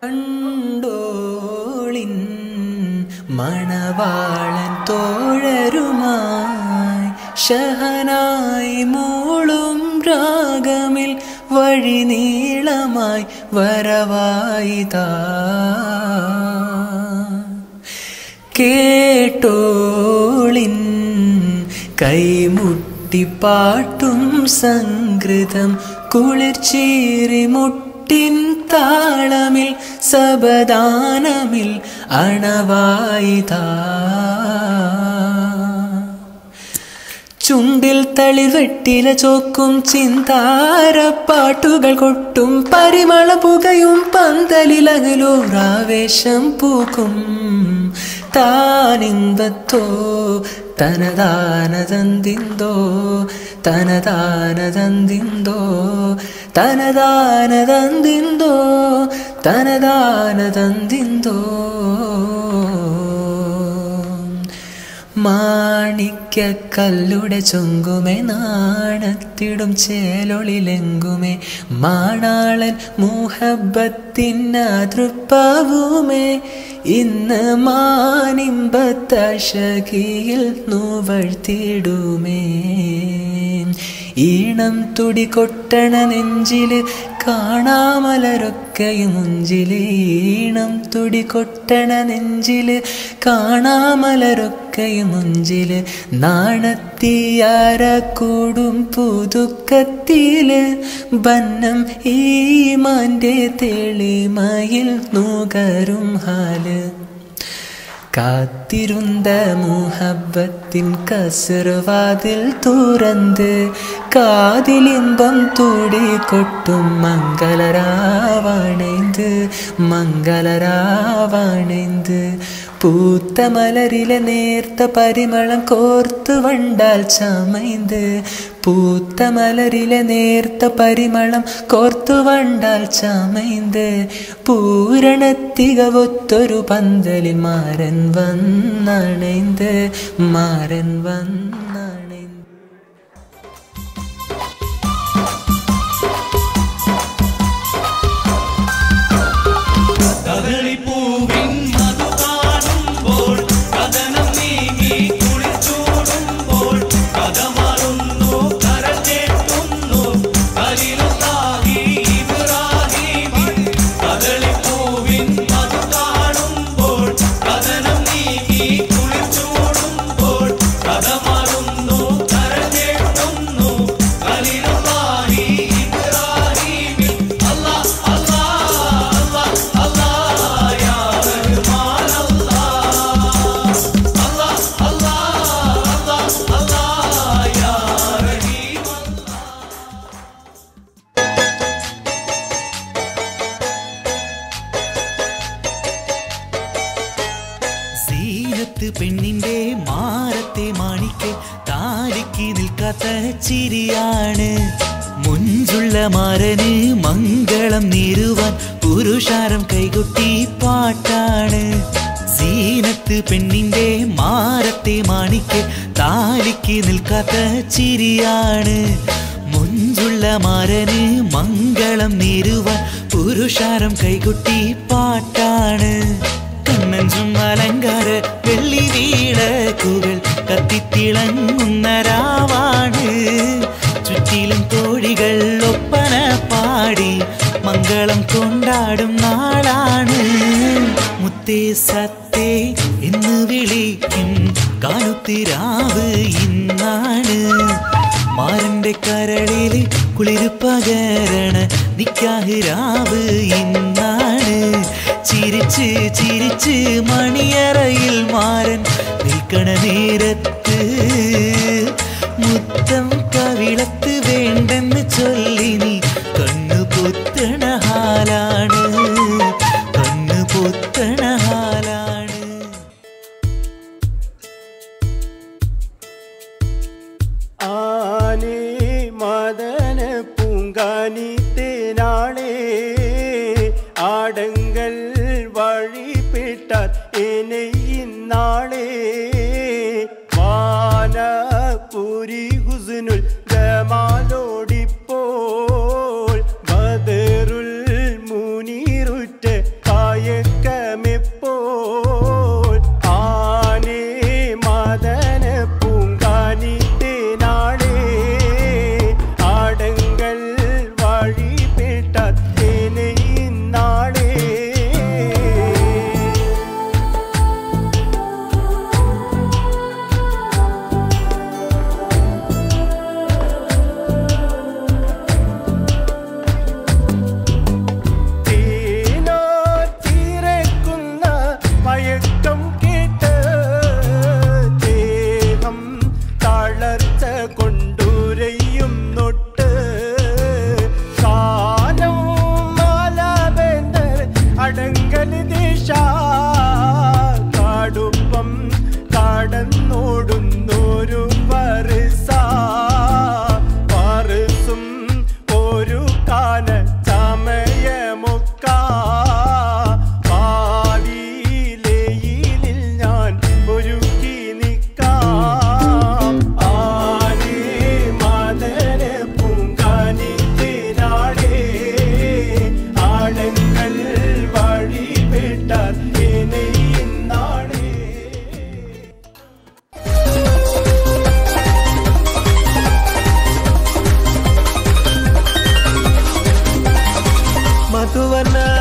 കണ്ടോളിൻ മണവാളൻ തോഴരുമായി ഷഹനായി മൂളും രാഗമിൽ വഴി നീളമായി വരവായിതാ കേട്ടോളിൻ കൈമുട്ടിപ്പാട്ടും സംഗൃതം കുളിർച്ചീറി മുട്ടിൻ താളമിൽ സബദാനമിൽ അണവായിതാ ചുണ്ടിൽ തളിർവെട്ടില ചോക്കും ചിന്താരപ്പാട്ടുകൾ കൊട്ടും പരിമള പുകയും പന്തലിലകലൂറാവേശം പൂക്കും താനിന്തത്തോ തനദാനതന്തിന്തോ തനദാനതന്തിന്തോ തനദാനതന്തിന്തോ തനദാനതന്തിന്തോ മാണിക്യക്കല്ലുടെ ചൊങ്കുമേ നാണത്തിടും ചേലൊളിലെങ്കുമേ മാണാളൻ മൂഹബത്തിനതൃപ്പവുമേ ഇന്ന് മാനിമ്പത്തശകിയിൽ നൂവഴ്ത്തിടുമേ ഈണം തുടി കൊട്ടണ നെഞ്ചില് കാണാമലരൊക്കെയും മുഞ്ചില് ഈണം തുടി കൊട്ടണ നെഞ്ചില് കാണാമലരൊക്കെയും മുഞ്ചില് നാണത്തിയാര കൂടും പുതുക്കത്തില് ബന്നം ഈ മാൻ്റെ തെളിമയിൽ നൂകരും ഹാല് കാത്തിരുந்த മുഹബത്തിൻ കസർവാതിൽ തുറന്ന് കാതിലിമ്പം തൂടി കൊട്ടും മംഗളരാവണൈந்து മംഗളരാവണൈந்து പൂത്ത മലരിലെ നേർത്ത പരിമളം കോർത്തു വണ്ടാൽ ചമൈந்து പൂത്ത മലരിലെ നേർത്ത പരിമളം കോർത്തു വണ്ടാൽ ചമൈந்து പൂരണത്തികവൊത്തൊരു പന്തലിൽ മാരൻ വന്നണൈந்து മാരൻ വന്നണൈந்து കദളിപ്പൂവിൻ മധു കാണുമ്പോൾ കഥനം നീങ്ങി കുളിച്ചൂടുമ്പോൾ കഥ മാറുന്നു കരൾ കേട്ടുന്നു കലിലുള്ളാഹി ഇബ്രാഹീമിൻ കദളിപ്പൂവിൻ മധു കാണുമ്പോൾ കഥനം നീങ്ങി കുളിച്ചൂടുമ്പോൾ കഥ മാറുന്നു കരൾ കേട്ടുന്നു കലിലുള്ളാഹി ഇബ്രാഹീമിൻ അല്ലാ അല്ലാ അല്ലാ അല്ലാ യാ റഹ്മാൻ അല്ലാ അല്ലാ അല്ലാ അല്ലാ അല്ലാ യാ റഹീം സീനത്ത് പെണ്ണിന്റെ മാറത്തെ മാണിക്ക് താലിക്ക് നിൽക്കാത്ത ചിരിയാണ് മുഞ്ചുള്ള മാരന് മംഗളം നേരുവാൻ പുരുഷാരം കൈകൊട്ടി പാട്ടാണ് സീനത്ത് പെണ്ണിന്റെ മാറത്തെ മാണിക്ക് താലിക്ക് നിൽക്കാത്ത ചിരിയാണ് മുഞ്ചുള്ള മാരന് മംഗളം നേരുവാൻ പുരുഷാരം കൈകൊട്ടി പാട്ടാണ് കണ്ണഞ്ചും അലങ്കാര വെള്ളി വീടക്കുകൾ കത്തിത്തിളങ്ങുന്ന രാവാണ് ചുറ്റിലും തോഴികൾ ഒപ്പന പാടി മംഗളം കൊണ്ടാടും നാളാണ് മുത്തേ സത്തേ എന്ന് വിളിക്കും കാണുത്തിരാവ് ഇന്നാണ് മാരന്റെ കരളില് കുളിര് പകരണ നിക്കാഹിരാവ് ഇന്നാണ് ചിരിച്ച് ചിരിച്ച് മണിയറയിൽ മാരൻ നിൽക്കണ നേരത്ത് മുത്തം കവിളത്ത് വേണ്ടെന്ന് ചൊല്ലി നീ കണ്ണു പൊത്തണ ഹാലാണ് കണ്ണു പൊത്തണ ഹാലാണ് ആനേ മദന പൂങ്കാനി തേനാളേ ആടങ്ങൾ വഴിപ്പെട്ടാൽ എന്നെ ഇന്നാളേ വാനപുരി ഹുസ്നുൽ ജമാലോടിപ്പോൾ ബദറുൽ മുനീറുറ്റ കാ സുവർണ